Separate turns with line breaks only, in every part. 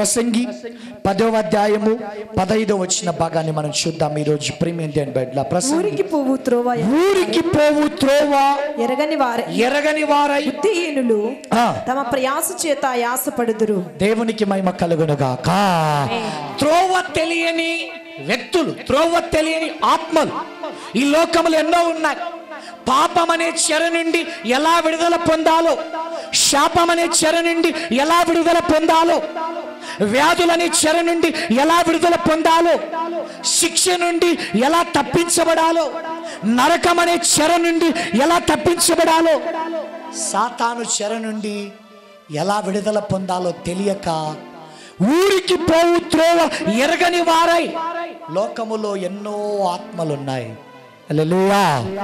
ప్రసంగి పదవ అధ్యాయము పదైదో వచ్చిన భాగాన్ని మనం చూద్దాం ఈరోజు ప్రీమియం దేని బెడ్ల ప్రసంగి
ఊరికి పువ్వు త్రోవ
ఊరికి పోవు త్రోవ
ఎరగని వారి
ఎరగని వారై
బుద్ధిహీనులు
ఆ,
తమ ప్రయాస చేత యాసపడుదురు
దేవునికి మహిమ కలుగునుగాక త్రోవ తెలియని వ్యక్తులు త్రోవ తెలియని ఆత్మలు ఈ లోకములు ఎన్నో ఉన్నాయి పాపం అనే చెర నుండి ఎలా విడుదల పొందాలో శాపం అనే చెర నుండి ఎలా విడుదల పొందాలో వ్యాధులనే చెర నుండి ఎలా విడుదల పొందాలో శిక్ష నుండి ఎలా తప్పించబడాలో నరకం అనే చెర నుండి ఎలా తప్పించబడాలో సాతాను చెర నుండి ఎలా విడుదల పొందాలో తెలియక ఊరికి పోవు త్రోవ ఎరగని వారై లోకములో ఎన్నో ఆత్మలున్నాయి హల్లెలూయా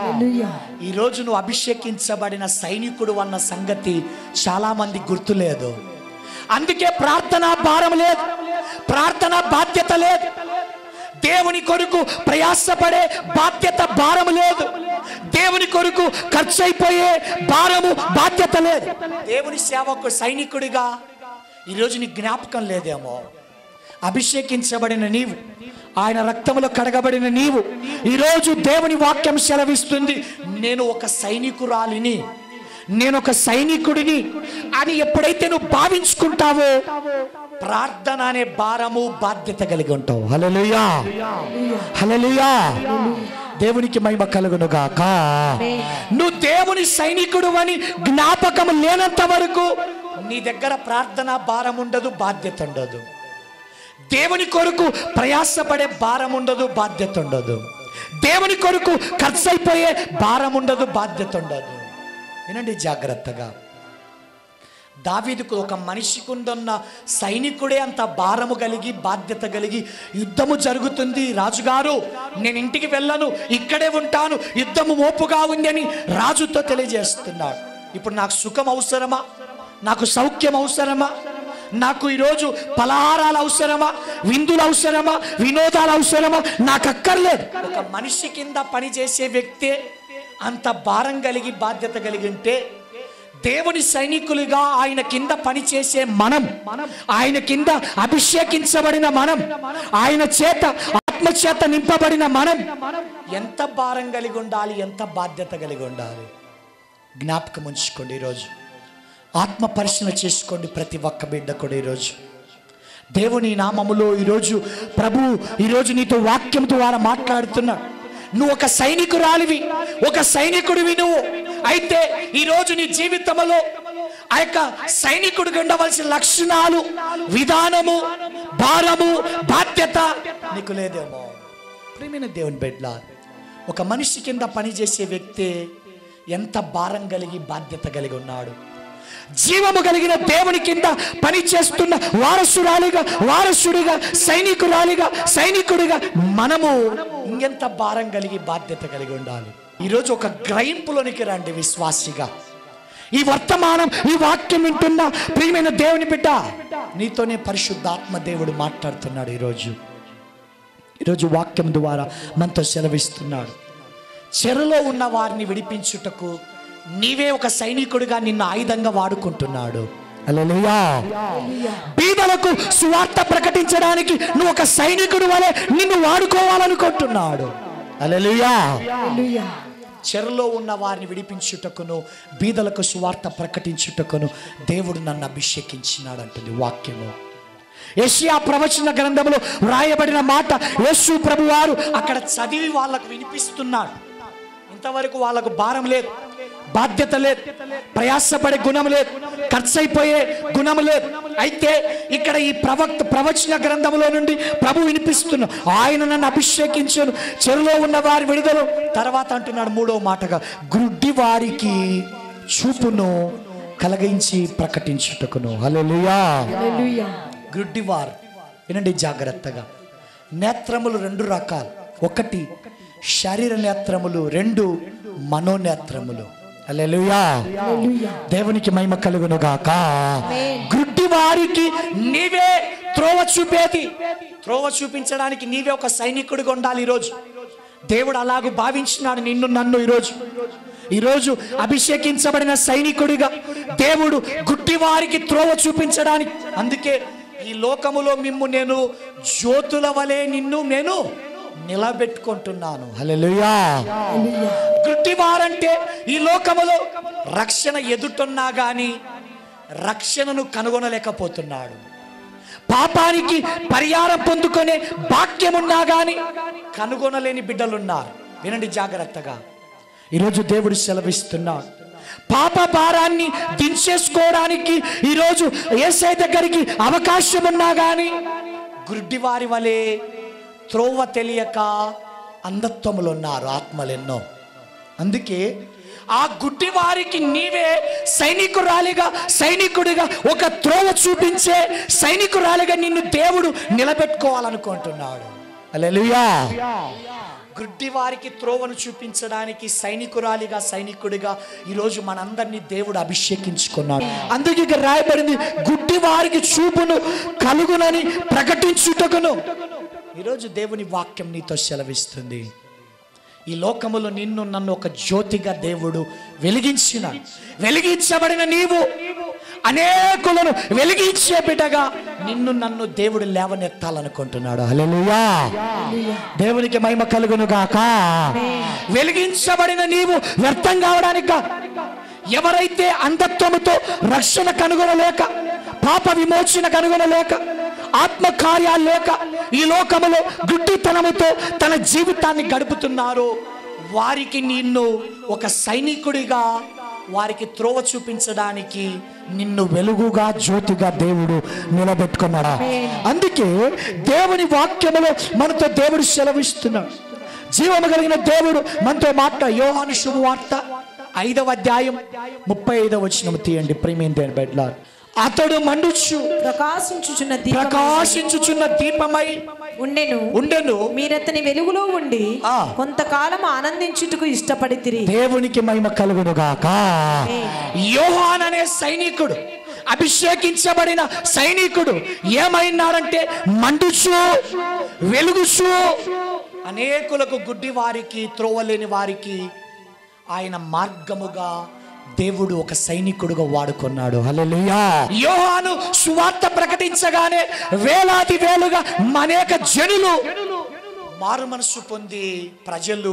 ఈ రోజు నువ్వు అభిషేకించబడిన సైనికుడు అన్న సంగతి చాలా మంది గుర్తులేదు అందుకే ప్రార్థనా భారం లేదు ప్రార్థనా బాధ్యత లేదు దేవుని కొరకు ప్రయాసపడే బాధ్యత భారం లేదు దేవుని కొరకు ఖర్చు అయిపోయే భారము బాధ్యత లేదు దేవుని సేవకు సైనికుడిగా ఈరోజు నీ జ్ఞాపకం లేదేమో అభిషేకించబడిన నీవు ఆయన రక్తములో కడగబడిన నీవు ఈరోజు దేవుని వాక్యం సెలవిస్తుంది నేను ఒక సైనికురాలిని నేను ఒక సైనికుడిని అని ఎప్పుడైతే నువ్వు భావించుకుంటావో ప్రార్థన అనే భారము బాధ్యత కలిగి ఉంటావు హల్లెలూయా హల్లెలూయా దేవునికి మహిమ కలుగునుగాక నువ్వు దేవుని సైనికుడు అని జ్ఞాపకం లేనంత వరకు నీ దగ్గర ప్రార్థన భారం ఉండదు బాధ్యత ఉండదు దేవుని కొరకు ప్రయాసపడే భారం ఉండదు బాధ్యత ఉండదు దేవుని కొరకు ఖర్చు అయిపోయే భారం ఉండదు బాధ్యత ఉండదు వినండి జాగ్రత్తగా దావీదుకు ఒక మనిషికి ఉందన్న సైనికుడే అంత భారము కలిగి బాధ్యత కలిగి యుద్ధము జరుగుతుంది రాజుగారు నేను ఇంటికి వెళ్ళను ఇక్కడే ఉంటాను యుద్ధము మోపుగా ఉంది అని రాజుతో తెలియజేస్తున్నాడు ఇప్పుడు నాకు సుఖం అవసరమా నాకు సౌఖ్యం అవసరమా నాకు ఈరోజు పలహారాలు అవసరమా విందులు అవసరమా వినోదాలు అవసరమా నాకు అక్కర్లేదు ఒక మనిషి కింద పనిచేసే వ్యక్తే అంత భారం కలిగి బాధ్యత కలిగి ఉంటే దేవుని సైనికులుగా ఆయన కింద పనిచేసే మనం ఆయన కింద అభిషేకించబడిన మనం ఆయన చేత ఆత్మ చేత నింపబడిన మనం ఎంత భారం కలిగి ఉండాలి ఎంత బాధ్యత కలిగి ఉండాలి జ్ఞాపకం ఉంచుకోండి ఈరోజు ఆత్మ పరిశీలన చేసుకోండి ప్రతి ఒక్క బిడ్డ కూడా ఈరోజు దేవుని నామములో ఈరోజు ప్రభు ఈరోజు నీతో వాక్యం ద్వారా మాట్లాడుతున్నాడు నువ్వు ఒక సైనికురాలివి ఒక సైనికుడివి నువ్వు అయితే ఈరోజు నీ జీవితంలో ఆ యొక్క సైనికుడికి ఉండవలసిన లక్షణాలు విధానము భారము బాధ్యత నీకు లేదేమో ప్రేమైన దేవుని బిడ్డ ఒక మనిషి కింద పనిచేసే వ్యక్తి ఎంత భారం కలిగి బాధ్యత కలిగి ఉన్నాడు జీవము కలిగిన దేవుని కింద పని చేస్తున్న వారసురాలిగా వారసుడిగా సైనికురాలిగా సైనికుడిగా మనము ఇంకెంత భారం కలిగి బాధ్యత కలిగి ఉండాలి ఈరోజు ఒక గ్రహింపులోనికి రండి విశ్వాసిగా ఈ వర్తమానం ఈ వాక్యం వింటున్న ప్రియమైన దేవుని బిడ్డ నీతోనే పరిశుద్ధాత్మ దేవుడు మాట్లాడుతున్నాడు ఈరోజు ఈరోజు వాక్యం ద్వారా మనతో సెలవిస్తున్నాడు చెరలో ఉన్న వారిని విడిపించుటకు నీవే ఒక సైనికుడిగా నిన్ను ఆయుధంగా వాడుకుంటున్నాడు హల్లెలూయా బీదలకు సువార్త ప్రకటించడానికి నువ్వు ఒక సైనికుడు వలె నిన్ను వాడుకోవాలనుకుంటున్నాడు హల్లెలూయా చెరలో ఉన్న వారిని విడిపించుటకును బీదలకు సువార్త ప్రకటించుటకును దేవుడు నన్ను అభిషేకించినాడు అంటుంది వాక్యము యెషయా ప్రవచన గ్రంథంలో వ్రాయబడిన మాట యేసు ప్రభు వారు అక్కడ చదివి వాళ్ళకు వినిపిస్తున్నాడు ఇంతవరకు వాళ్ళకు భారం లేదు బాధ్యత లేదు ప్రయాసపడే గుణం లేదు ఖర్చు అయిపోయే గుణం లేదు అయితే ఇక్కడ ఈ ప్రవక్త ప్రవచన గ్రంథంలో నుండి ప్రభు వినిపిస్తున్న ఆయన నన్ను అభిషేకించాను చెరులో ఉన్న వారి విడుదల తర్వాత అంటున్నాడు మూడో మాటగా గుడ్డి వారికి చూపును కలిగించి ప్రకటించుటకును హల్లెలూయా గ్రుడ్డివారు వినండి జాగ్రత్తగా నేత్రములు రెండు రకాలు ఒకటి శరీర నేత్రములు రెండు మనోనేత్రములు హల్లెలూయా దేవునికి మహిమ కలుగును గాక గుడ్డి వారికి నీవే త్రోవ చూపేది త్రోవ చూపించడానికి నీవే ఒక సైనికుడిగా ఉండాలి ఈరోజు దేవుడు అలాగూ భావించినాడు నిన్ను నన్ను ఈరోజు ఈరోజు అభిషేకించబడిన సైనికుడిగా దేవుడు గుడ్డి వారికి త్రోవ చూపించడానికి అందుకే ఈ లోకములో మిమ్ము నేను జ్యోతుల వలె నిన్ను నేను నిలబెట్టుకుంటున్నాను హల్లెలూయా గుడ్డివారంటే ఈ లోకములో రక్షణ ఎదుటున్నా గాని రక్షణను కనుగొనలేకపోతున్నాడు పాపానికి పరిహారం పొందుకునే భాగ్యమున్నా గాని కనుగొనలేని బిడ్డలున్నారు వినండి జాగ్రత్తగా ఈరోజు దేవుడు సెలవిస్తున్నాడు పాప భారాన్ని దించేసుకోవడానికి ఈరోజు ఏసై దగ్గరికి అవకాశం ఉన్నా గాని గుడ్డివారి వలె త్రోవ తెలియక అంధత్వములు ఉన్నారు ఆత్మలెన్నో అందుకే ఆ గుడ్డి వారికి నీవే సైనికురాలిగా సైనికుడిగా ఒక త్రోవ చూపించే సైనికురాలిగా నిన్ను దేవుడు నిలబెట్టుకోవాలనుకుంటున్నాడు అలెలుయా గుడ్డి వారికి త్రోవను చూపించడానికి సైనికురాలిగా సైనికుడిగా ఈరోజు మనందరినీ దేవుడు అభిషేకించుకున్నాడు అందుకే ఇక రాయబడింది గుడ్డి వారికి చూపును కలుగునని ప్రకటించుటకును ఈరోజు దేవుని వాక్యం నీతో సెలవిస్తుంది ఈ లోకములో నిన్ను నన్ను ఒక జ్యోతిగా దేవుడు వెలిగించిన వెలిగించబడిన నీవు అనేకులను వెలిగించే బిడ్డగా నిన్ను నన్ను దేవుడు లేవనెత్తాలనుకుంటున్నాడు హల్లెలూయా దేవునికి మహిమ కలుగును గాక వెలిగించబడిన నీవు వ్యర్థం కావడానిక ఎవరైతే అంధత్వముతో రక్షణ కనుగొనలేక పాప విమోచన కనుగొనలేక ఆత్మ కార్యాలు లేక ఈ లోకములో గుడ్డితనముతో తన జీవితాన్ని గడుపుతున్నారో వారికి నిన్ను ఒక సైనికుడిగా వారికి త్రోవ చూపించడానికి నిన్ను వెలుగుగా జ్యోతిగా దేవుడు నిలబెట్టుకున్నాడా అందుకే దేవుని వాక్యములో మనతో దేవుడు సెలవిస్తున్నాడు జీవము కలిగిన దేవుడు మనతో మాట యోహాను శుభవార్త ఐదవ అధ్యాయం ముప్పై ఐదవ వచ్చిన తీయండి ప్రేమేం దేని బెడ్లార్ అతడు మండుచు
ప్రకాశించుచున్న దీపం
ప్రకాశించుచున్న దీపమై
ఉండెను
ఉండెను
మీరతని వెలుగులో ఉండి
ఆ.
కొంతకాలం ఆనందించుటకు ఇష్టపడితిరి
దేవునికి మహిమ కలుగునుగాక యోహాన్ అనే సైనికుడు అభిషేకించబడిన సైనికుడు ఏమైనాడంటే మండుచు వెలుగుచు అనేకులకు గుడ్డి వారికి త్రోవలేని వారికి ఆయన మార్గముగా దేవుడు ఒక సైనికుడుగా వాడుకున్నాడు హల్లెలూయా యోహాను సువార్త ప్రకటించగానే వేలాది వేలుగా అనేక జనులు మారు మనసు పొంది ప్రజలు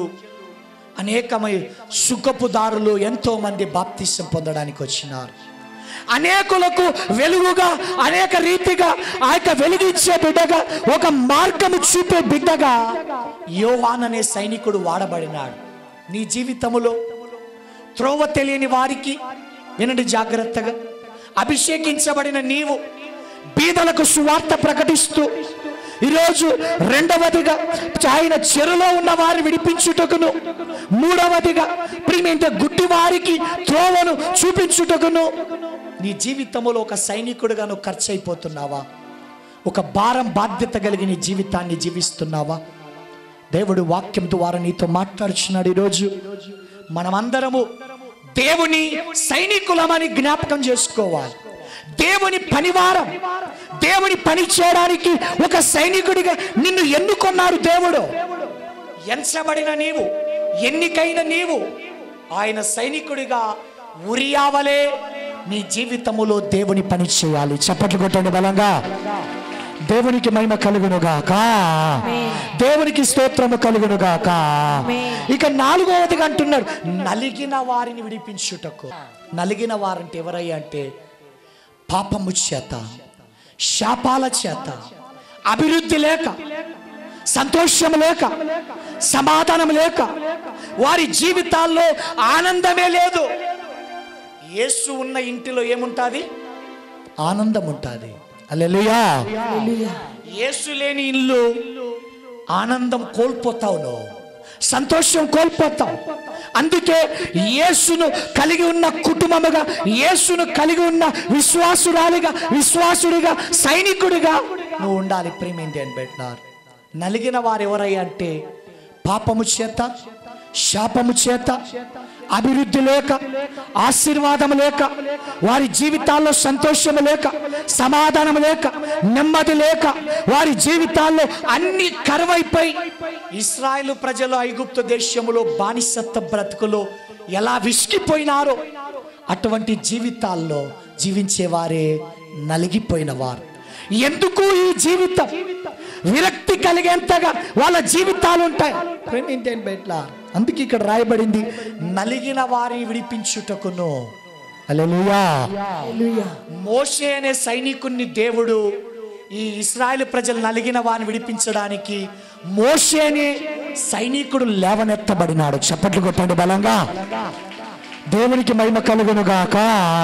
అనేకమై సుఖపు దారులు ఎంతో మంది బాప్తిసం పొందడానికి వచ్చినారు అనేకులకు వెలుగుగా అనేక రీతిగా ఆ యొక్క వెలుగిచ్చే బిడ్డగా ఒక మార్గము చూపే బిడ్డగా యోవాన్ అనే సైనికుడు వాడబడినాడు నీ జీవితములో త్రోవ తెలియని వారికి వినండి జాగ్రత్తగా అభిషేకించబడిన నీవు బీదలకు సువార్త ప్రకటిస్తూ ఈరోజు రెండవదిగా ఆయన చెరులో ఉన్న వారి విడిపించుటకును మూడవదిగా ప్రియమైన గుడ్డి వారికి త్రోవను చూపించుటకును నీ జీవితంలో ఒక సైనికుడిగా నువ్వు ఖర్చు అయిపోతున్నావా ఒక భారం బాధ్యత కలిగి నీ జీవితాన్ని జీవిస్తున్నావా దేవుడు వాక్యం ద్వారా నీతో మాట్లాడుచున్నాడు ఈరోజు మనమందరము దేవుని సైనికులమని జ్ఞాపకం చేసుకోవాలి దేవుని పనివారం దేవుని పని చేయడానికి ఒక సైనికుడిగా నిన్ను ఎన్నుకున్నాడు దేవుడు ఎంచబడిన నీవు ఎన్నికైన నీవు ఆయన సైనికుడిగా ఉరియావలే నీ జీవితములో దేవుని పని చేయాలి చప్పట్లు కొట్టండి బలంగా దేవునికి మహిమ కలుగునుగాక దేవునికి స్తోత్రము కలుగునుగాక ఇక నాలుగవదిగా అంటున్నాడు నలిగిన వారిని విడిపించుటకు నలిగిన వారంటే ఎవరయ్యా అంటే పాపము చేత శాపాల చేత అభివృద్ధి లేక సంతోషం లేక సమాధానం లేక వారి జీవితాల్లో ఆనందమే లేదు యేసు ఉన్న ఇంటిలో ఏముంటుంది ఆనందం ఉంటుంది అల్లెలుయా యేసు లేని ఇల్లు ఆనందం కోల్పోతావు నువ్వు సంతోషం కోల్పోతావు అందుకే యేసును కలిగి ఉన్న కుటుంబముగా యేసును కలిగి ఉన్న విశ్వాసురాలిగా విశ్వాసుడిగా సైనికుడిగా నువ్వు ఉండాలి ప్రేమేంది అని పెట్టినారు నలిగిన వారు ఎవరయ్యా అంటే పాపము చేత శాపము చేత అభివృద్ధి లేక ఆశీర్వాదం లేక వారి జీవితాల్లో సంతోషం లేక సమాధానం లేక నెమ్మది లేక వారి జీవితాల్లో అన్ని కరువైపోయి ఇస్రాయేలు ప్రజలు ఐగుప్తు దేశములో బానిసత్వ బ్రతుకులో ఎలా విసిగిపోయినారో అటువంటి జీవితాల్లో జీవించే వారే నలిగిపోయిన వారు ఎందుకు ఈ జీవితం విరక్తి కలిగేంతగా వాళ్ళ జీవితాలు ఉంటాయి ప్రేమింటేన్ బెట్ల అందుకే ఇక్కడ రాయబడింది నలిగిన వారిని విడిపించుటకును హల్లెలూయా మోషే అనే సైనికుణ్ణి దేవుడు ఈ ఇస్రాయేల్ ప్రజలు నలిగిన వారిని విడిపించడానికి మోషే అనే సైనికుడు లేవనెత్తబడినాడు చప్పట్లు కొట్టండి బలంగా దేవునికి మహిమ కలుగును గాక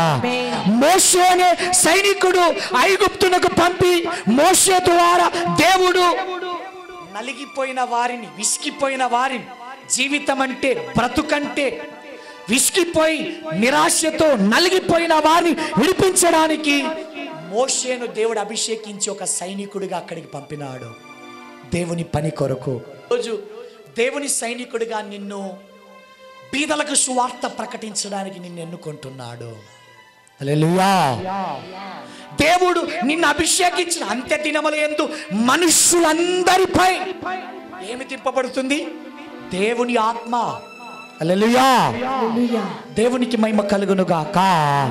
మోషే అనే సైనికుడు ఐగుప్తునకు పంపి మోషే ద్వారా దేవుడు నలిగిపోయిన వారిని విసిగిపోయిన వారిని జీవితం అంటే బ్రతుకంటే విసిగిపోయి నిరాశతో నలిగిపోయిన వారిని విడిపించడానికి మోషేను దేవుడు అభిషేకించి ఒక సైనికుడిగా అక్కడికి పంపినాడు దేవుని పని కొరకు రోజు దేవుని సైనికుడిగా నిన్ను బీదలకు సువార్త ప్రకటించడానికి నిన్ను ఎన్నుకుంటున్నాడు హల్లెలూయా దేవుడు నిన్ను అభిషేకించిన అంత్య దినముల ఎందు మనుషులందరిపై ఏమి తిప్పబడుతుంది దేవుని ఆత్మ హల్లెలూయా దేవునికి మహిమ కలుగునుగాక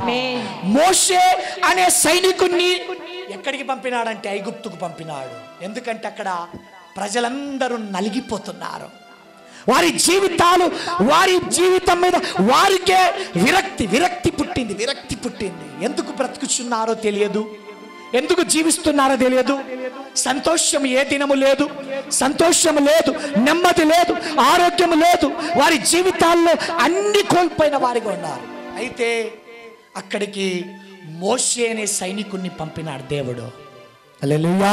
మోషే అనే సైనికుణ్ణి ఎక్కడికి పంపినాడంటే ఐగుప్తుకు పంపినాడు ఎందుకంటే అక్కడ ప్రజలందరూ నలిగిపోతున్నారు వారి జీవితాలు వారి జీవితం మీద వారికే విరక్తి విరక్తి పుట్టింది విరక్తి పుట్టింది ఎందుకు బ్రతుకుచున్నారో తెలియదు ఎందుకు జీవిస్తున్నారో తెలియదు సంతోషం ఏ దినము లేదు సంతోషం లేదు నెమ్మది లేదు ఆరోగ్యం లేదు వారి జీవితాల్లో అన్ని కోల్పోయిన వారిగా ఉన్నారు అయితే అక్కడికి మోషే అనే సైనికుణ్ణి పంపినాడు దేవుడు హల్లెలూయా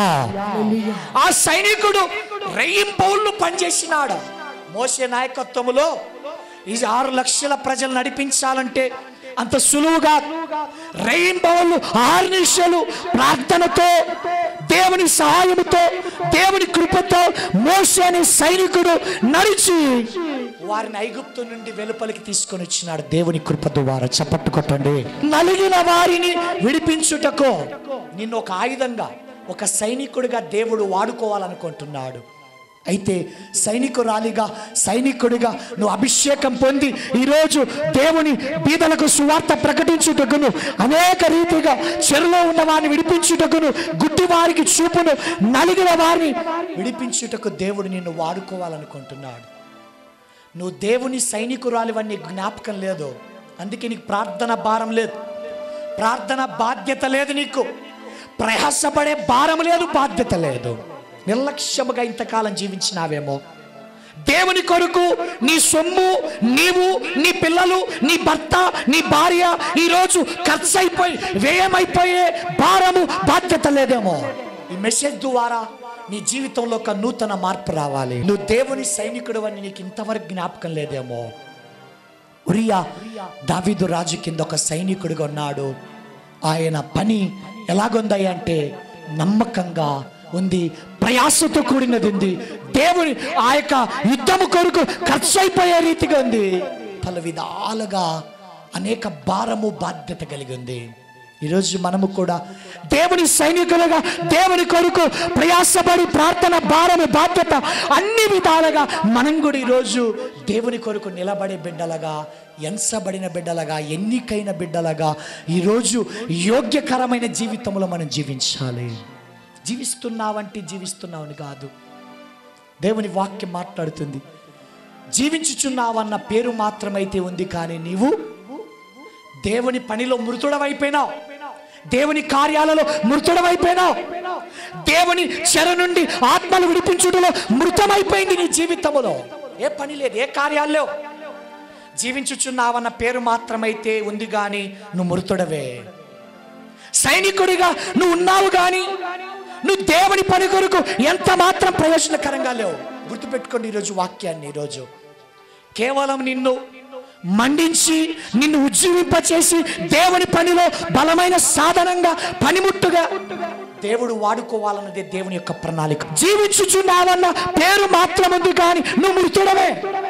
ఆ సైనికుడు రెయ్యింపౌళ్ళు పనిచేసినాడు మోసే నాయకత్వములో ఈ ఆరు లక్షల ప్రజలు నడిపించాలంటే అంత సులువుగా రెయింబవళ్ళు ఆరు నిమిషాలు ప్రార్థనతో దేవుని సహాయముతో దేవుని కృపతో మోసే అనే సైనికుడు నడిచి వారిని ఐగుప్తు నుండి వెలుపలికి తీసుకొని వచ్చినాడు దేవుని కృప ద్వారా చప్పట్టు కొట్టండి నలిగిన వారిని విడిపించుటకు నిన్ను ఒక ఆయుధంగా ఒక సైనికుడిగా దేవుడు వాడుకోవాలనుకుంటున్నాడు అయితే సైనికురాలిగా సైనికుడిగా నువ్వు అభిషేకం పొంది ఈరోజు దేవుని బీదలకు సువార్త ప్రకటించుటకును అనేక రీతిగా చెరులో ఉన్న వారిని విడిపించుటకును గుడ్డి వారికి చూపును నలిగిన వారిని విడిపించుటకు దేవుడు నిన్ను వాడుకోవాలనుకుంటున్నాడు నువ్వు దేవుని సైనికురాలివన్నీ జ్ఞాపకం లేదు అందుకే నీకు ప్రార్థన భారం లేదు ప్రార్థన బాధ్యత లేదు నీకు ప్రయాసపడే భారం లేదు బాధ్యత లేదు నిర్లక్ష్యముగా ఇంతకాలం జీవించినావేమో దేవుని కొరకు నీ సొమ్ము నీవు నీ పిల్లలు నీ భర్త నీ భార్య ఈరోజు ఖర్చు అయిపోయి వ్యయమైపోయే భారము బాధ్యత లేదేమో ఈ మెసేజ్ ద్వారా నీ జీవితంలో ఒక నూతన మార్పు రావాలి నువ్వు దేవుని సైనికుడు అని నీకు ఇంతవరకు జ్ఞాపకం లేదేమో ఉరియా దావీదు రాజు కింద ఒక సైనికుడిగా ఉన్నాడు ఆయన పని ఎలాగుంది అంటే నమ్మకంగా ఉంది ప్రయాసతో కూడినది ఉంది దేవుని ఆ యొక్క యుద్ధము కొరకు ఖర్చు అయిపోయే రీతిగా ఉంది పలు విధాలుగా అనేక భారము బాధ్యత కలిగి ఉంది ఈరోజు మనము కూడా దేవుని సైనికులుగా దేవుని కొరకు ప్రయాసపడి ప్రార్థన భారము బాధ్యత అన్ని విధాలుగా మనం కూడా ఈరోజు దేవుని కొరకు నిలబడే బిడ్డలుగా ఎంచబడిన బిడ్డలుగా ఎన్నికైన బిడ్డలుగా ఈరోజు యోగ్యకరమైన జీవితంలో మనం జీవించాలి జీవిస్తున్నావంటే జీవిస్తున్నావని కాదు దేవుని వాక్యం మాట్లాడుతుంది జీవించుచున్నావన్న పేరు మాత్రమైతే ఉంది కానీ నీవు దేవుని పనిలో మృతుడవైపోయినావు దేవుని కార్యాలలో మృతుడవైపోయినావు దేవుని చెర నుండి ఆత్మలు విడిపించుటలో మృతమైపోయింది నీ జీవితములో ఏ పని లేదు ఏ కార్యాల్లో జీవించుచున్నావన్న పేరు మాత్రమైతే ఉంది కానీ నువ్వు మృతుడవే సైనికుడిగా నువ్వు ఉన్నావు కానీ నువ్వు దేవుని పని కొరకు ఎంత మాత్రం ప్రయోజనకరంగా లేవు గుర్తుపెట్టుకోండి ఈరోజు వాక్యాన్ని ఈరోజు కేవలం నిన్ను మండించి నిన్ను ఉజ్జీవింపచేసి దేవుని పనిలో బలమైన సాధనంగా పనిముట్టుగా దేవుడు వాడుకోవాలన్నదే దేవుని యొక్క ప్రణాళిక జీవించుచున్నావన్న పేరు మాత్రం ఉంది కానీ నువ్వు మృతుడవే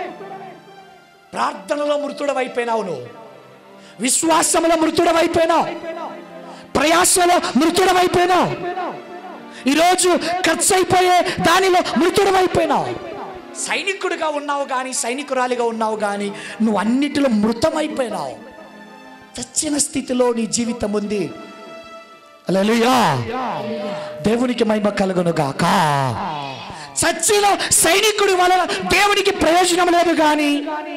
ప్రార్థనలో మృతుడవైపోయినావు నువ్వు విశ్వాసంలో మృతుడవైపోయినావు ప్రయాసలో మృతుడవైపోయినావు ఈరోజు ఖర్చు అయిపోయే దానిలో మృతుడవైపోయినావు సైనికుడిగా ఉన్నావు కానీ సైనికురాలిగా ఉన్నావు కానీ నువ్వు అన్నిటిలో మృతమైపోయినావు చచ్చిన స్థితిలో నీ జీవితం ఉంది హల్లెలూయా దేవునికి మహిమ కలుగును గాక చచ్చిన సైనికుడి వలన దేవునికి ప్రయోజనం లేదు కానీ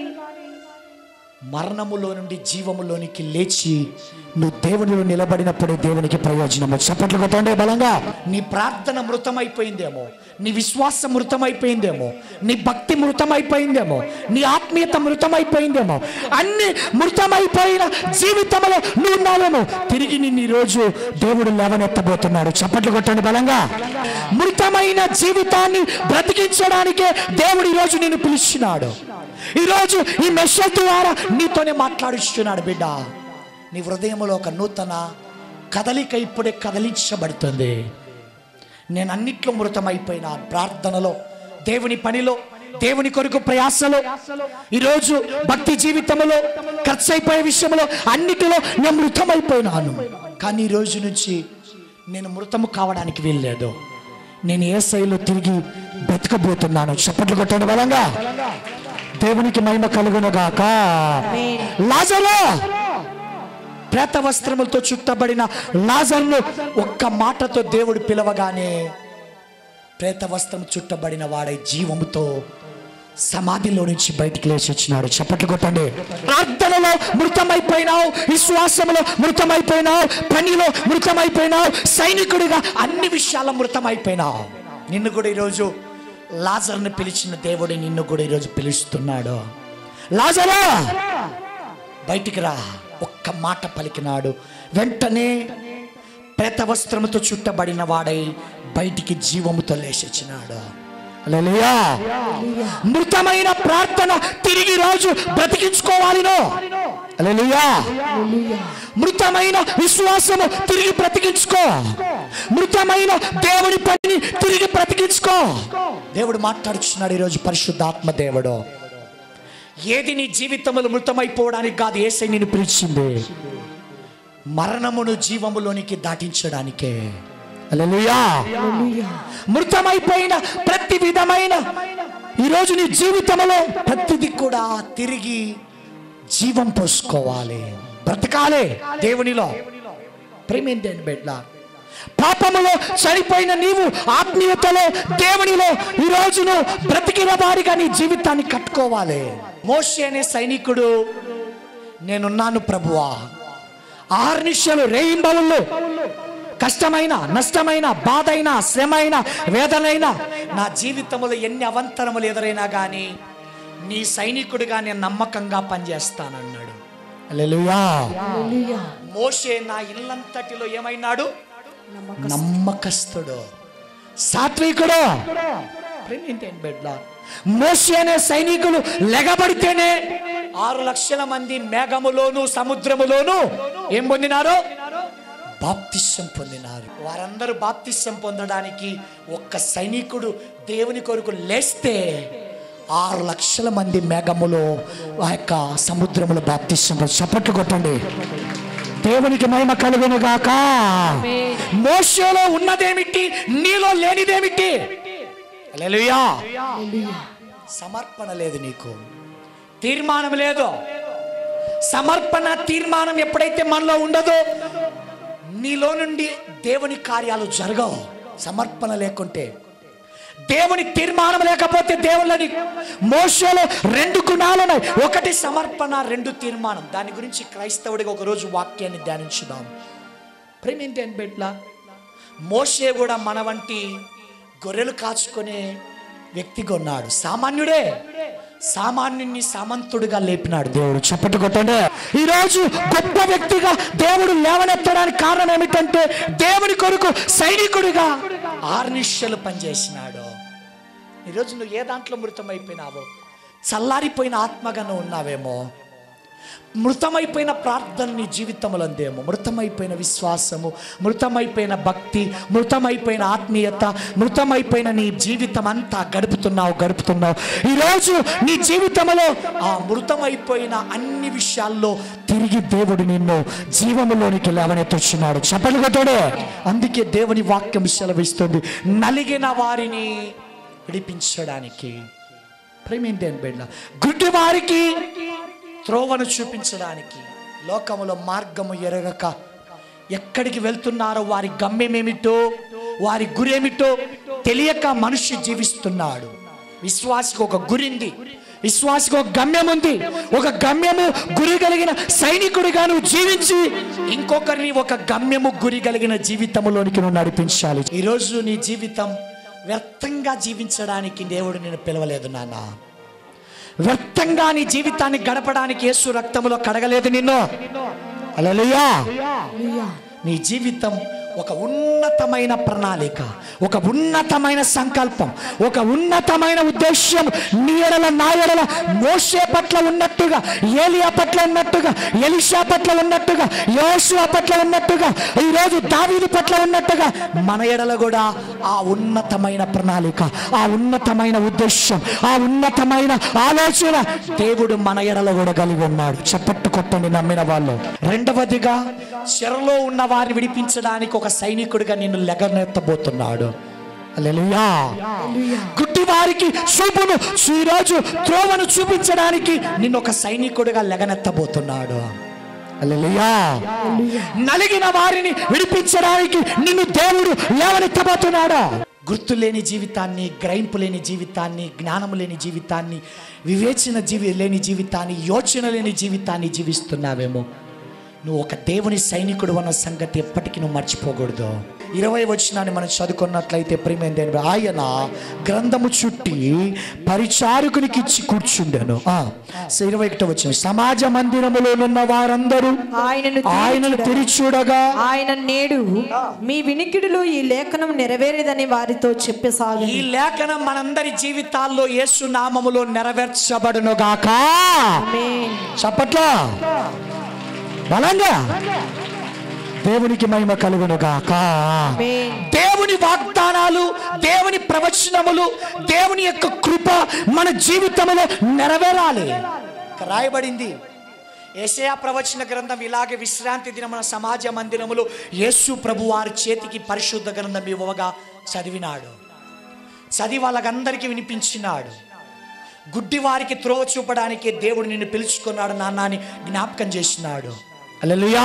మరణములో నుండి జీవములోనికి లేచి నువ్వు దేవునిలో నిలబడినప్పుడే దేవునికి ప్రయోజనము చప్పట్లు కొట్టండి బలంగా నీ ప్రార్థన మృతమైపోయిందేమో నీ విశ్వాసం మృతమైపోయిందేమో నీ భక్తి మృతమైపోయిందేమో నీ ఆత్మీయత మృతమైపోయిందేమో అన్ని మృతమైపోయిన జీవితంలో నువ్వు ఉన్నావేమో తిరిగి నిన్ను ఈరోజు దేవుడు లేవనెత్తబోతున్నాడు చప్పట్లు కొట్టండి బలంగా మృతమైన జీవితాన్ని బ్రతికించడానికే దేవుడు ఈరోజు నిన్ను పిలిచినాడు ఈరోజు ఈ మెసేజ్ ద్వారా నీతోనే మాట్లాడిస్తున్నాడు బిడ్డ నీ హృదయంలో ఒక నూతన కదలిక ఇప్పుడే కదలించబడుతుంది నేను అన్నిట్లో మృతమైపోయిన ప్రార్థనలో దేవుని పనిలో దేవుని కొరకు ప్రయాసలో ఈరోజు భక్తి జీవితంలో ఖర్చు అయిపోయే విషయంలో అన్నిటిలో నేను మృతమైపోయినాను కానీ ఈ రోజు నుంచి నేను మృతము కావడానికి వీల్లేదు నేను ఏ శైలిలో తిరిగి బ్రతకబోతున్నాను చప్పట్లు కొట్టండి బలంగా దేవునికి మహిమ కలుగునుగాక లాజరు ప్రేత వస్త్రములతో చుట్టబడిన లాజర్ను ఒక్క మాటతో దేవుడు పిలవగానే ప్రేత వస్త్రం చుట్టబడిన వాడై జీవముతో సమాధిలో నుంచి బయటికి లేచి వచ్చినాడు చప్పట్లు కొట్టండి ప్రార్థనలో మృతమైపోయినావు విశ్వాసంలో మృతమైపోయినావు పనిలో మృతమైపోయినావు సైనికుడిగా అన్ని విషయాల మృతమైపోయినావు నిన్ను కూడా ఈరోజు లాజర్ని పిలిచిన దేవుడు నిన్ను కూడా ఈరోజు పిలుస్తున్నాడు లాజరా బయటికి రా ఒక్క మాట పలికినాడు వెంటనే ప్రేత వస్త్రముతో చుట్టబడిన వాడై బయటికి జీవముతో లేచొచ్చినాడు హల్లెలూయా మృతమైన ప్రార్థన తిరిగి రోజు బ్రతికించుకోవాలినో హల్లెలూయా మృతమైన విశ్వాసము తిరిగి బ్రతికించుకో మృతమైన దేవుని పనిని తిరిగి బ్రతికించుకో దేవుడు మాట్లాడుచున్నాడు ఈరోజు పరిశుద్ధాత్మ దేవుడు ఏది నీ జీవితంలో మృతమైపోవడానికి కాదు ఏసై నేను పిలిచింది మరణమును జీవములోనికి దాటించడానికే హల్లెలూయా మృతమైపోయిన ప్రతి విధమైన ఈరోజు నీ జీవితంలో ప్రతిది కూడా తిరిగి జీవం పోసుకోవాలి బ్రతకాలి దేవునిలో ప్రేమేంటి బిడ్డ పాపములో చనిపోయిన నీవు ఆత్మీయతలో దేవునిలో ఈ రోజును బ్రతికిన వారిగా నీ జీవితాన్ని కట్టుకోవాలి మోషే అనే సైనికుడు నేనున్నాను ప్రభువా ఆర్నిశలు రేయింబలు కష్టమైన నష్టమైన బాధైన శ్రమైన వేదనైన నా జీవితంలో ఎన్ని అవంతరములు ఎదురైనా కానీ నీ సైనికుడిగా నేను నమ్మకంగా పనిచేస్తానన్నాడు హల్లెలూయా మోషే నా ఇల్లంతటిలో ఏమైనాడు నమ్మకస్తుడు సాత్వికుడు ప్రేమేంటేంటి బిడ్డ మోషే అనే సైనికులు లెగబడితేనే ఆరు లక్షల మంది మేఘములోను సముద్రములోను ఏం పొందినారు బాప్తిస్యం పొందినారు వారందరూ బాప్తిస్యం పొందడానికి ఒక్క సైనికుడు దేవుని కొరకు లేస్తే ఆరు లక్షల మంది మేఘములో ఆ యొక్క సముద్రములో బాప్తిస్యం పొంది- చప్పట్లు కొట్టండి దేవునికి మహిమ కలుగును గాక మోషేలో ఉన్నదేమిటి నీలో లేనిదేమిటి హల్లెలూయా సమర్పణ లేదు నీకు తీర్మానం లేదు సమర్పణ తీర్మానం ఎప్పుడైతే మనలో ఉండదో నీలో నుండి దేవుని కార్యాలు జరగవు సమర్పణ లేకుంటే దేవుని తీర్మానం లేకపోతే దేవుళ్ళని మోసలో రెండు గుణాలు ఉన్నాయి ఒకటి సమర్పణ రెండు తీర్మానం దాని గురించి క్రైస్తవుడిగా ఒకరోజు వాక్యాన్ని ధ్యానించుదాం ప్రేమేంటి అని బిడ్డ మోషే కూడా మన వంటి గొర్రెలు కాచుకునే వ్యక్తిగా ఉన్నాడు సామాన్యుడే సామాన్యుని సామంతుడిగా లేపినాడు దేవుడు చప్పట్లు కొట్టండి ఈరోజు గొప్ప వ్యక్తిగా దేవుడు లేవనెత్తడానికి కారణం ఏమిటంటే దేవుని కొరకు సైనికుడిగా ఆర్నిశలు పనిచేసినాడు ఈరోజు నువ్వు ఏ దాంట్లో మృతమైపోయినావో చల్లారిపోయిన ఆత్మగా నువ్వు ఉన్నావేమో మృతమైపోయిన ప్రార్థన నీ జీవితంలో అందేమో మృతమైపోయిన విశ్వాసము మృతమైపోయిన భక్తి మృతమైపోయిన ఆత్మీయత మృతమైపోయిన నీ జీవితం అంతా గడుపుతున్నావు గడుపుతున్నావు ఈరోజు నీ జీవితంలో ఆ మృతమైపోయిన అన్ని విషయాల్లో తిరిగి దేవుడు నిన్ను జీవములోనికి లేవనెత్తొచ్చున్నాడు చెప్పలు కొట్టాడు అందుకే దేవుని వాక్యం సెలవిస్తుంది నలిగిన వారిని విడిపించడానికి ప్రేమేంటి అని బిడ్డ గుడ్డి వారికి త్రోవను చూపించడానికి లోకములో మార్గము ఎరగక ఎక్కడికి వెళ్తున్నారో వారి గమ్యమేమిటో వారి గురేమిటో తెలియక మనిషి జీవిస్తున్నాడు విశ్వాసికి ఒక గురింది విశ్వాసికి ఒక గమ్యం ఉంది ఒక గమ్యము గురి కలిగిన సైనికుడిగా నువ్వు జీవించి ఇంకొకరిని ఒక గమ్యము గురి కలిగిన జీవితంలోనికి నువ్వు నడిపించాలి ఈరోజు నీ జీవితం వ్యర్థంగా జీవించడానికి దేవుడు నేను పిలవలేదు నాన్న వ్యర్థంగా నీ జీవితాన్ని గడపడానికి యేసు రక్తములో కడగలేదు నిన్ను అలలుయా నీ జీవితం ఒక ఉన్నతమైన ప్రణాళిక ఒక ఉన్నతమైన సంకల్పం ఒక ఉన్నతమైన ఉద్దేశ్యం నీ ఎడల నా ఎడల మోసే పట్ల ఉన్నట్టుగా ఏలియా పట్ల ఉన్నట్టుగా ఎలిషా పట్ల ఉన్నట్టుగా యోషువ పట్ల ఉన్నట్టుగా ఈరోజు దావీదు పట్ల ఉన్నట్టుగా మన ఎడల కూడా ఆ ఉన్నతమైన ప్రణాళిక ఆ ఉన్నతమైన ఉద్దేశ్యం ఆ ఉన్నతమైన ఆలోచన దేవుడు మన ఎడల కూడా కలిగి ఉన్నాడు చప్పట్టు కొట్టండి నమ్మిన వాళ్ళు రెండవదిగా చెరలో ఉన్న వారిని విడిపించడానికి ఒక సైనికుడిగా నిన్ను లెగనెత్తబోతున్నాడు హల్లెలూయా. గుడ్డి వారికి చూపును ఈరోజు త్రోవను చూపించడానికి నిన్ను ఒక సైనికుడిగా లెగనెత్తబోతున్నాడు హల్లెలూయా. నలిగిన వారిని విడిపించడానికి నిన్ను దేవుడు లేవనెత్తబోతున్నాడు గుర్తు లేని జీవితాన్ని గ్రహింపు లేని జీవితాన్ని జ్ఞానం లేని జీవితాన్ని వివేచన జీవి లేని జీవితాన్ని యోచన లేని జీవితాన్ని జీవిస్తున్నావేమో నువ్వు ఒక దేవుని సైనికుడు అన్న సంగతి ఎప్పటికీ నువ్వు మర్చిపోకూడదు ఇరవై వచ్చినాన్ని మనం చదువుకున్నట్లయితే ప్రేమ దేని ఆయన గ్రంథము చుట్టి పరిచారకునికి ఇచ్చి కూర్చుండాను ఆ, సో ఇరవై ఒకటో వచ్చిన సమాజ మందిరములో ఉన్న వారందరూ
ఆయనను
ఆయనను
తెరిచి
తెరిచి చూడగా
ఆయన నేడు మీ వినికిడిలో ఈ లేఖనం నెరవేరేదని వారితో చెప్పసాగి
ఈ లేఖనం మనందరి జీవితాల్లో యేసు నామములో నెరవేర్చబడును గాక చప్పట్లా బలంగా దేవునికి మహిమ కలుగును గాక దేవుని వాగ్దానాలు దేవుని ప్రవచనములు దేవుని యొక్క కృప మన జీవితంలో నెరవేరాలి ఇక్కడ రాయబడింది ఏషయా ప్రవచన గ్రంథం ఇలాగే విశ్రాంతి దిన మన సమాజ మందిరములో యేసు ప్రభు వారి చేతికి పరిశుద్ధ గ్రంథం ఇవ్వగా చదివినాడు చదివి వాళ్ళకందరికీ వినిపించినాడు గుడ్డి వారికి త్రోవ చూపడానికి దేవుడు నిన్ను పిలుచుకున్నాడు నాన్న అని జ్ఞాపకం చేసినాడు హల్లెలూయా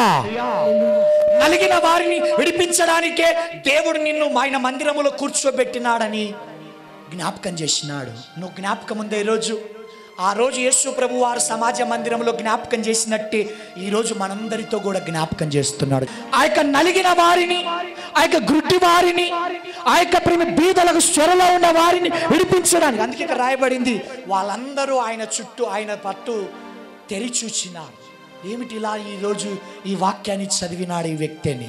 నలిగిన వారిని విడిపించడానికే దేవుడు నిన్ను ఆయన మందిరములో కూర్చోబెట్టినాడని జ్ఞాపకం చేసినాడు నువ్వు జ్ఞాపకం ఉందా ఈరోజు ఆ రోజు యేసు ప్రభు వారు సమాజ మందిరంలో జ్ఞాపకం చేసినట్టే ఈరోజు మనందరితో కూడా జ్ఞాపకం చేస్తున్నాడు ఆ యొక్క నలిగిన వారిని ఆ యొక్క గుడ్డి వారిని ఆ యొక్క ప్రేమ బీదలకు స్వరలో ఉన్న వారిని విడిపించడానికి అందుకే ఇక్కడ రాయబడింది వాళ్ళందరూ ఆయన చుట్టూ ఆయన పట్టు తెరిచూచినారు ఏమిటి ఇలా ఈరోజు ఈ వాక్యాన్ని చదివినాడు ఈ వ్యక్తిని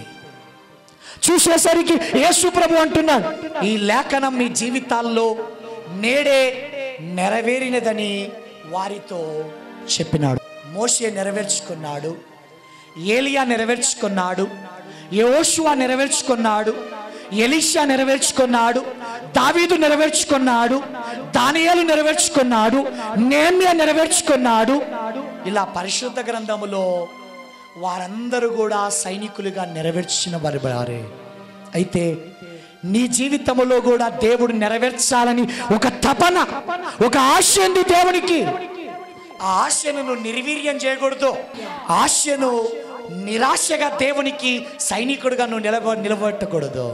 చూసేసరికి యేసు ప్రభు అంటున్నాడు ఈ లేఖనం మీ జీవితాల్లో నేడే నెరవేరినదని వారితో చెప్పినాడు మోషే నెరవేర్చుకున్నాడు ఏలియా నెరవేర్చుకున్నాడు యోషువా నెరవేర్చుకున్నాడు ఎలిషా నెరవేర్చుకున్నాడు దావీదు నెరవేర్చుకున్నాడు దానియాలు నెరవేర్చుకున్నాడు నేమ్య నెరవేర్చుకున్నాడు ఇలా పరిశుద్ధ గ్రంథములో వారందరూ కూడా సైనికులుగా నెరవేర్చిన వారి వారే అయితే నీ జీవితంలో కూడా దేవుడు నెరవేర్చాలని ఒక తపన ఒక ఆశ ఉంది దేవునికి ఆ ఆశను నువ్వు నిర్వీర్యం చేయకూడదు ఆశను నిరాశగా దేవునికి సైనికుడిగా నువ్వు నిలబ నిలబెట్టకూడదు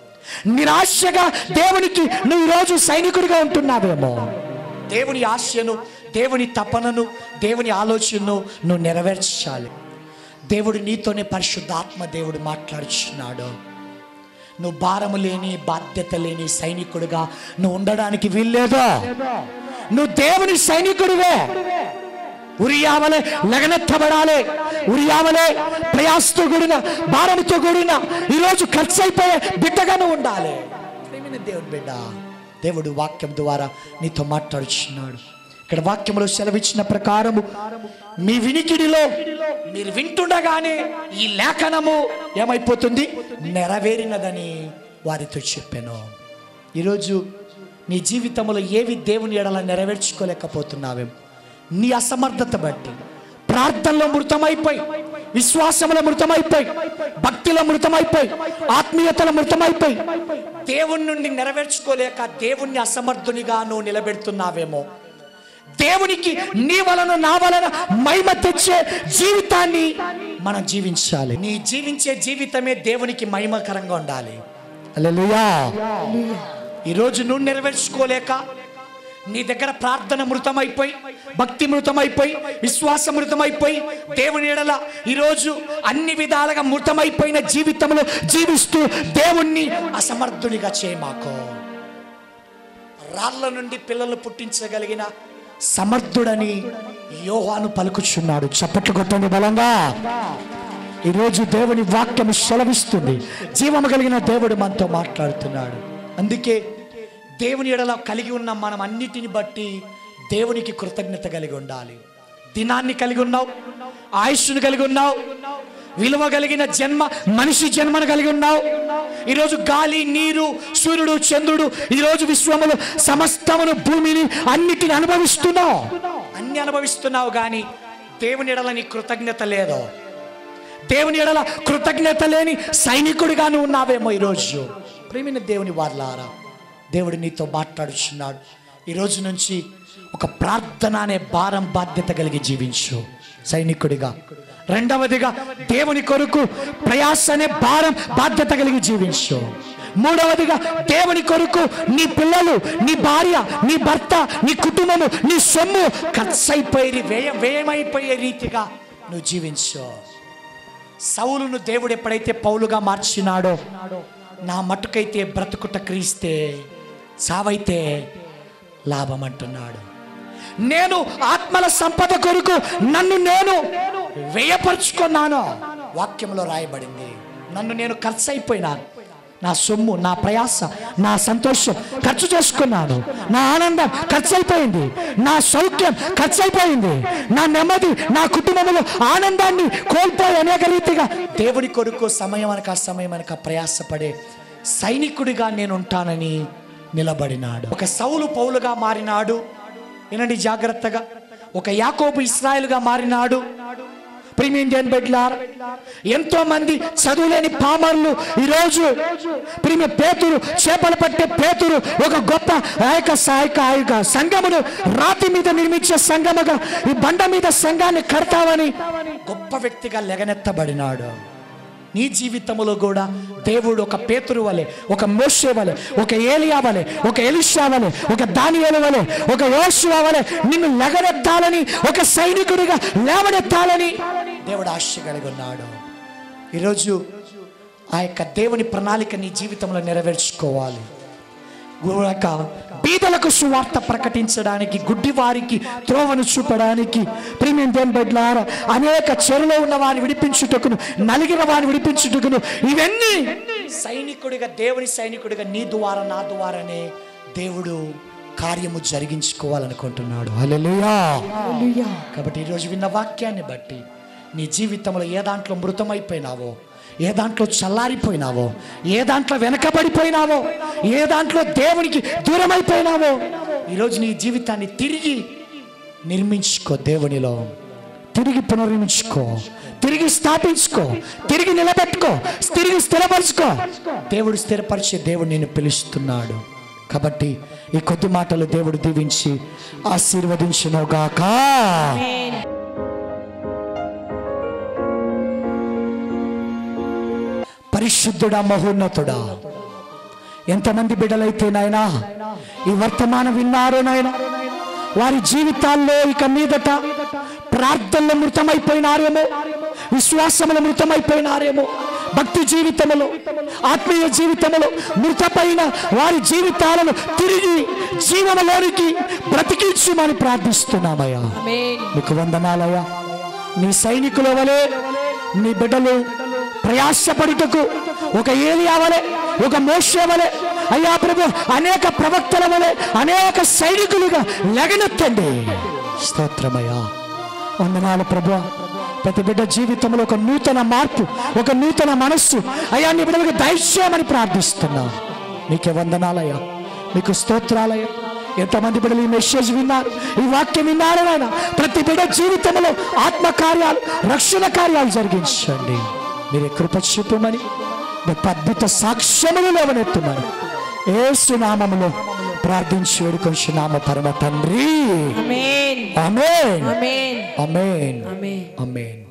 నిరాశగా దేవునికి నువ్వు ఈరోజు సైనికుడిగా ఉంటున్నావేమో దేవుని ఆశను దేవుని తపనను దేవుని ఆలోచనను నువ్వు నెరవేర్చాలి దేవుడు నీతోనే పరిశుద్ధాత్మ దేవుడు మాట్లాడుచున్నాడు నువ్వు భారము లేని బాధ్యత లేని సైనికుడిగా నువ్వు ఉండడానికి వీల్లేదు నువ్వు దేవుని సైనికుడివే ఉరియావలే లగనెత్తబడాలి ఉరియావలే ప్రయాసతో కూడిన భారంతో కూడిన ఈరోజు ఖర్చు అయిపోయే బిడ్డగాను ఉండాలి ప్రేమైన దేవుని బిడ్డ దేవుడు వాక్యం ద్వారా నీతో మాట్లాడుచున్నాడు ఇక్కడ వాక్యంలో సెలవిచ్చిన ప్రకారము మీ వినికిడిలో మీరు వింటుండగానే ఈ లేఖనము ఏమైపోతుంది నెరవేరినదని వారితో చెప్పాను ఈరోజు నీ జీవితంలో ఏవి దేవుని ఎడల నెరవేర్చుకోలేకపోతున్నావేమో నీ అసమర్థత బట్టి ప్రార్థనలో మృతమైపోయి విశ్వాసంలో మృతమైపోయి భక్తిలో మృతమైపోయి ఆత్మీయతలో మృతమైపోయి దేవుని నుండి నెరవేర్చుకోలేక దేవుణ్ణి అసమర్థునిగా నువ్వు నిలబెడుతున్నావేమో దేవునికి నీ వలన నా వలన మహిమ తెచ్చే జీవితాన్ని మనం జీవించాలి నీ జీవించే జీవితమే దేవునికి మహిమకరంగా ఉండాలి హల్లెలూయా ఈరోజు నువ్వు నెరవేర్చుకోలేక నీ దగ్గర ప్రార్థన మృతమైపోయి భక్తి మృతమైపోయి విశ్వాస మృతమైపోయి దేవుని ఎడల ఈరోజు అన్ని విధాలుగా మృతమైపోయిన జీవితంలో జీవిస్తూ దేవుణ్ణి అసమర్థునిగా చేయమాకో రాళ్ళ నుండి పిల్లలు పుట్టించగలిగిన సమర్థుడని యోహాను పలుకుచున్నాడు చప్పట్లు కొట్టండి బలంగా ఈరోజు దేవుని వాక్యం సెలవిస్తుంది జీవము కలిగిన దేవుడు మనతో మాట్లాడుతున్నాడు అందుకే దేవుని ఎడల కలిగి ఉన్న మనం అన్నిటిని బట్టి దేవునికి కృతజ్ఞత కలిగి ఉండాలి దినాన్ని కలిగి ఉన్నావు ఆయుష్ను కలిగి ఉన్నావు విలువ కలిగిన జన్మ మనిషి జన్మను కలిగి ఉన్నావు ఈరోజు గాలి నీరు సూర్యుడు చంద్రుడు ఈరోజు విశ్వములు సమస్తమును భూమిని అన్నిటిని అనుభవిస్తున్నావు అన్ని అనుభవిస్తున్నావు కానీ దేవుని ఎడల నీ కృతజ్ఞత లేదు దేవుని ఎడల కృతజ్ఞత లేని సైనికుడిగా నువ్వు ఉన్నావేమో ఈరోజు ప్రేమిన దేవుని వార్లారా దేవుడు నీతో మాట్లాడుచున్నాడు ఈరోజు నుంచి ఒక ప్రార్థన అనే భారం బాధ్యత కలిగి జీవించు సైనికుడిగా రెండవదిగా దేవుని కొరకు ప్రయాస అనే భారం బాధ్యత కలిగి జీవించు మూడవదిగా దేవుని కొరకు నీ పిల్లలు నీ భార్య నీ భర్త నీ కుటుంబము నీ సొమ్ము ఖర్చయిపోయి వ్యయ వ్యయమైపోయే రీతిగా నువ్వు జీవించు సౌలును దేవుడు ఎప్పుడైతే పౌలుగా మార్చినాడో నా మట్టుకైతే బ్రతుకుట క్రీస్తే సావైతే లాభం అంటున్నాడు నేను ఆత్మల సంపద కొరకు నన్ను నేను వ్యయపరుచుకున్నాను వాక్యంలో రాయబడింది నన్ను నేను ఖర్చు అయిపోయినాను నా సొమ్ము నా ప్రయాస నా సంతోషం ఖర్చు చేసుకున్నాను నా ఆనందం ఖర్చు అయిపోయింది నా సౌఖ్యం ఖర్చు అయిపోయింది నా నెమ్మది నా కుటుంబంలో ఆనందాన్ని కోల్పోయి అనేక రీతిగా దేవుడి కొరకు సమయం అనక సమయం అనక ప్రయాసపడే సైనికుడిగా నేను ఉంటానని నిలబడినాడు ఒక సౌలు పౌలుగా మారినాడు వినండి జాగ్రత్తగా ఒక యాకోబు ఇస్రాయలుగా మారినాడు ప్రీమియం జన్ బెడ్లార్ ఎంతో మంది చదువులేని పామర్లు ఈరోజు ప్రీమియం పేతురు చేపలు పట్టే పేతురు ఒక గొప్ప ఆ యొక్క సాయక ఆ యొక్క సంఘమును రాతి మీద నిర్మించే సంఘముగా ఈ బండ మీద సంఘాన్ని కడతావని గొప్ప వ్యక్తిగా లెగనెత్తబడినాడు నీ జీవితంలో కూడా దేవుడు ఒక పేతురు వలె ఒక మోషే వలె ఒక ఏలియా వలె ఒక ఎలిషా వలె ఒక దానియేలు వలె ఒక యోషువా వలె నిన్ను లెగనెత్తాలని ఒక సైనికుడిగా లేవనెత్తాలని దేవుడు ఆశ కలిగి ఉన్నాడు ఈరోజు ఆ యొక్క దేవుని ప్రణాళిక నీ జీవితంలో నెరవేర్చుకోవాలి గురక బీదలకు సువార్త ప్రకటించడానికి గుడ్డివారికి త్రోవను చూపడానికి ప్రీమియం దేన్ బెడ్లార అనేక చెరులో ఉన్న వారిని విడిపించుటకును నలిగిన వారిని విడిపించుటకును ఇవన్నీ సైనికుడిగా దేవుని సైనికుడిగా నీ ద్వారా నా ద్వారానే దేవుడు కార్యము జరిగించుకోవాలనుకుంటున్నాడు హల్లెలూయా కాబట్టి ఈరోజు విన్న వాక్యాన్ని బట్టి నీ జీవితంలో ఏ దాంట్లో మృతమైపోయినావో ఏ దాంట్లో చల్లారిపోయినావో ఏ దాంట్లో వెనకబడిపోయినావో ఏ దాంట్లో దేవునికి దూరమైపోయినావో ఈరోజు నీ జీవితాన్ని తిరిగి నిర్మించుకో దేవునిలో తిరిగి పునర్నిర్మించుకో తిరిగి స్థాపించుకో తిరిగి నిలబెట్టుకో తిరిగి స్థిరపరచుకో దేవుడు స్థిరపరిచే దేవుడు నేను పిలుస్తున్నాడు కాబట్టి ఈ కొద్ది మాటలు దేవుడు దీవించి ఆశీర్వదించునుగాక పరిశుద్ధుడా మహోన్నతుడా ఎంతమంది బిడ్డలైతే నాయనా ఈ వర్తమానం విన్నారో నాయన వారి జీవితాల్లో ఇక మీదట ప్రార్థనలో మృతమైపోయినారేమో విశ్వాసములో మృతమైపోయినారేమో భక్తి జీవితములో ఆత్మీయ జీవితములో మృతపైన వారి జీవితాలను తిరిగి జీవనలోనికి బ్రతికించుమని ప్రార్థిస్తున్నామయ్యా మీకు వందనాలయ్యా నీ సైనికుల వలె నీ బిడ్డలు ప్రయాసపడుటకు ఒక ఏలియా వలె ఒక మోషే వలె అయ్యా ప్రభు అనేక ప్రవక్తల వలె అనేక సైనికులుగా లెగనెత్తండి స్తోత్రమయ్యా వందనాలు ప్రభు ప్రతి బిడ్డ జీవితంలో ఒక నూతన మార్పు ఒక నూతన మనస్సు అయ్యా నీ బిడ్డలకు దయచేయమని ప్రార్థిస్తున్నా నీకే వందనాలయ్యా మీకు స్తోత్రాలయ్యా ఎంతమంది బిడ్డలు ఈ మెసేజ్ విన్నారు ఈ వాక్యం విన్నారు నాయన ప్రతి బిడ్డ జీవితంలో ఆత్మ కార్యాలు రక్షణ కార్యాలు జరిగించండి మీరే కృప చూపమని గొప్ప అద్భుత సాక్ష్యములు లేవనెత్తుమని ఏసు నామములో ప్రార్థించి వేడుకొంచున్నాము పరమ తండ్రి
ఆమేన్
అమేన్
ఆమేన్
అమేన్
ఆమేన్
అమేన్